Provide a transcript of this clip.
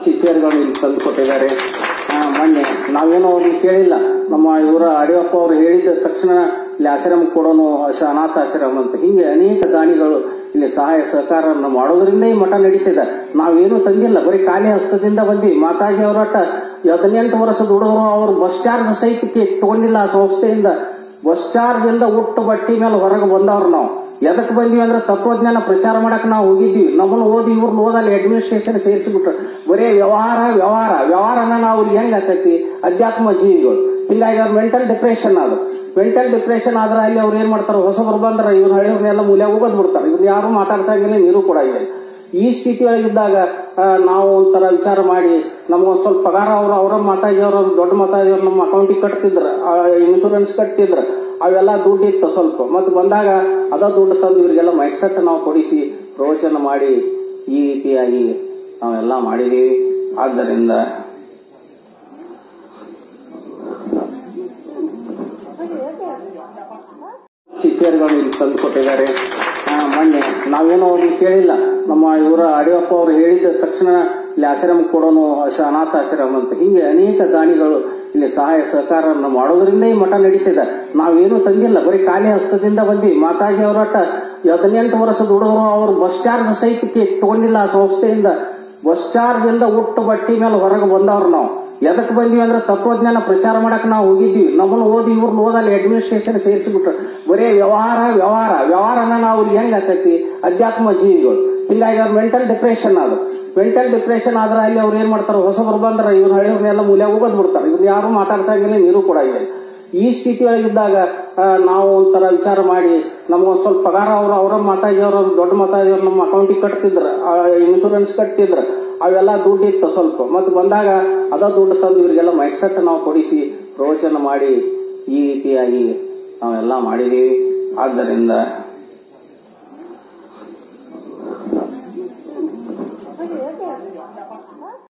ಶಿಷ್ಯರುಗಳು ಇಲ್ಲಿ ತಂದು ಕೊಟ್ಟಿದ್ದಾರೆ ಆ, ಮೊನ್ನೆ ನಾವೇನೋ ಅವ್ರಿಗೆ ಕೇಳಿಲ್ಲ ನಮ್ಮ ಇವರ ಅಡಿಯಪ್ಪ ಅವರು ಹೇಳಿದ ತಕ್ಷಣ ಇಲ್ಲಿ ಆಶ್ರಮ ಕೊಡೋನು ಅಶ- ಅನಾಥಾಶ್ರಮ ಅಂತ ಹಿಂಗೆ ಅನೇಕ ದಾನಿಗಳು ಇಲ್ಲಿ ಸಹಾಯ ಸಹಕಾರವನ್ನು ಮಾಡೋದ್ರಿಂದ ಈ ಮಠ ನಡೀತಿದೆ ನಾವೇನು ತಂದಿಲ್ಲ ಬರೀ ಖಾಲಿ ಹಸ್ತದಿಂದ ಬಂದ್ವಿ ಮಾತಾಜಿ ಅವರಟ ಹದಿನೆಂಟು ವರ್ಷದ ಹುಡುಗರು ಅವರು ಬಸ್ ಚಾರ್ಜ್ ಸಹಿತಕ್ಕೆ ತಗೊಂಡಿಲ್ಲ ಆ ಸಂಸ್ಥೆಯಿಂದ ಬಸ್ ಚಾರ್ಜ್ ಇಂದ ಉಟ್ಟು ಬಟ್ಟಿ ಮೇಲೆ ಹೊರಗೆ ಬಂದವ್ರು ನಾವು ಎದಕ್ ಬಂದ್ವಿ ಅಂದ್ರೆ ತತ್ವಜ್ಞಾನ ಪ್ರಚಾರ ಮಾಡಕ್ ನಾವು ಹೋಗಿದ್ವಿ ನಮ್ಮನ್ನ ಓದಿ ಇವ್ರನ್ನ ಓದಲ್ಲಿ ಅಡ್ಮಿನಿಸ್ಟ್ರೇಷನ್ ಸೇರಿಸಿಬಿಟ್ರು ಬರೀ ವ್ಯವಹಾರ ವ್ಯವಹಾರ ವ್ಯವಹಾರನ ನಾವು ಹೆಂಗ್ ಆಕೈತಿ ಅಧ್ಯಾತ್ಮ ಜೀವಿಗಳು ಹಿಂಗಾಗಿ ಅವ್ರ ಮೆಂಟಲ್ ಡಿಪ್ರೆಷನ್ ಅದು ಮೆಂಟಲ್ ಡಿಪ್ರೆಷನ್ ಆದ್ರೆ ಅಲ್ಲಿ ಅವ್ರು ಏನ್ ಮಾಡ್ತಾರೆ ಹೊಸಬರು ಬಂದ್ರೆ ಇವ್ರು ಹಳೆಯವ್ರನ್ನೆಲ್ಲ ಮೂಲೆ ಹೋಗೋದ್ ಬಿಡ್ತಾರೆ ಇವ್ರು ಯಾರು ಮಾತಾಡ್ಸಂಗಿಲ್ಲ ನೀರು ಕೂಡ ಇಲ್ಲ ಈ ಸ್ಥಿತಿ ಒಳಗಿದ್ದಾಗ ಆ, ನಾವು ಒಂಥರ ವಿಚಾರ ಮಾಡಿ ನಮ್ಗೊಂದ್ ಸ್ವಲ್ಪ ಪಗಾರ ಅವ್ರು ಅವರ ಮಾತಾಜಿಯವ್ರ ದೊಡ್ಡ ಮಾತಾಜಿಯವ್ರು ನಮ್ಮ ಅಕೌಂಟಿಗೆ ಕಟ್ತಿದ್ರ ಇನ್ಶೂರೆನ್ಸ್ ಕಟ್ತಿದ್ರ ಅವೆಲ್ಲ ದುಡ್ಡು ಇತ್ತು ಸ್ವಲ್ಪ ಮತ್ತೆ ಬಂದಾಗ ಅದ ದುಡ್ಡು ತಂದು ಇವರಿಗೆಲ್ಲ ಮೈಕ್ಸೆಟ್ ನಾವು ಕೊಡಿಸಿ ಪ್ರವಚನ ಮಾಡಿ ಈ ರೀತಿಯಾಗಿ ನಾವೆಲ್ಲ ಮಾಡಿದೀವಿ ಆದ್ದರಿಂದ ಶಿಷ್ಯರುಗಳು ಇಲ್ಲಿ ತಂದು ಕೊಟ್ಟಿದ್ದಾರೆ ಆ, ಮೊನ್ನೆ ನಾವೇನೋ ಅವ್ರಿಗೆ ಕೇಳಿಲ್ಲ ನಮ್ಮ ಇವರ ಅಡಿಯಪ್ಪ ಅವರು ಹೇಳಿದ ತಕ್ಷಣ ಇಲ್ಲಿ ಆಶ್ರಮ ಕೊಡೋನು ಅಶ- ಅನಾಥಾಶ್ರಮ ಅಂತ ಹಿಂಗೆ ಅನೇಕ ದಾನಿಗಳು ಇಲ್ಲಿ ಸಹಾಯ ಸಹಕಾರವನ್ನು ಮಾಡೋದ್ರಿಂದ ಈ ಮಠ ನಡೀತಿದೆ ನಾವೇನು ತಂದಿಲ್ಲ ಬರೀ ಖಾಲಿ ಹಸ್ತದಿಂದ ಬಂದ್ವಿ ಮಾತಾಜಿ ಅವರಟ ಹದಿನೆಂಟು ವರ್ಷದ ಹುಡುಗರು ಅವರು ಬಸ್ ಚಾರ್ಜ್ ಸಹಿತಕ್ಕೆ ತಗೊಂಡಿಲ್ಲ ಆ ಸಂಸ್ಥೆಯಿಂದ ಬಸ್ ಚಾರ್ಜ್ ಇಂದ ಉಟ್ಟು ಬಟ್ಟಿ ಮೇಲೆ ಹೊರಗೆ ಬಂದವ್ರು ನಾವು ಎದಕ್ ಬಂದ್ವಿ ಅಂದ್ರೆ ತತ್ವಜ್ಞಾನ ಪ್ರಚಾರ ಮಾಡಕ್ ನಾವು ಹೋಗಿದ್ವಿ ನಮ್ಮನ್ನ ಓದಿ ಇವ್ರನ್ನ ಓದಲ್ಲಿ ಅಡ್ಮಿನಿಸ್ಟ್ರೇಷನ್ ಸೇರಿಸಿಬಿಟ್ರು ಬರೀ ವ್ಯವಹಾರ ವ್ಯವಹಾರ ವ್ಯವಹಾರನ ನಾವು ಹೆಂಗ್ ಆಕೈತಿ ಅಧ್ಯಾತ್ಮ ಜೀವಿಗಳು ಹಿಂಗಾಗಿ ಅವ್ರ ಮೆಂಟಲ್ ಡಿಪ್ರೆಷನ್ ಅದು ಮೆಂಟಲ್ ಡಿಪ್ರೆಷನ್ ಆದ್ರೆ ಅಲ್ಲಿ ಅವ್ರು ಏನ್ ಮಾಡ್ತಾರೆ ಹೊಸಬರು ಬಂದ್ರೆ ಇವ್ರು ಹಳೆಯವ್ರನ್ನೆಲ್ಲ ಮೂಲೆ ಹೋಗೋದ್ ಬಿಡ್ತಾರೆ ಇವ್ರು ಯಾರು ಮಾತಾಡ್ಸಂಗಿಲ್ಲ ನೀರು ಕೂಡ ಇಲ್ಲ ಈ ಸ್ಥಿತಿ ಒಳಗಿದ್ದಾಗ ಆ, ನಾವು ಒಂಥರ ವಿಚಾರ ಮಾಡಿ ನಮ್ಗೊಂದ್ ಸ್ವಲ್ಪ ಪಗಾರ ಅವ್ರು ಅವರ ಮಾತಾಜಿಯವ್ರ ದೊಡ್ಡ ಮಾತಾಜಿಯವ್ರು ನಮ್ಮ ಅಕೌಂಟಿಗೆ ಕಟ್ತಿದ್ರ ಇನ್ಶೂರೆನ್ಸ್ ಕಟ್ತಿದ್ರ ಅವೆಲ್ಲ ದುಡ್ಡು ಇತ್ತು ಸ್ವಲ್ಪ ಮತ್ತೆ ಬಂದಾಗ ಅದ ದುಡ್ಡು ತಂದು ಇವರಿಗೆಲ್ಲ ಮೈಕ್ಸೆಟ್ ನಾವು ಕೊಡಿಸಿ ಪ್ರವಚನ ಮಾಡಿ ಈ ರೀತಿಯಾಗಿ ನಾವೆಲ್ಲ ಮಾಡಿದೀವಿ ಆದ್ದರಿಂದ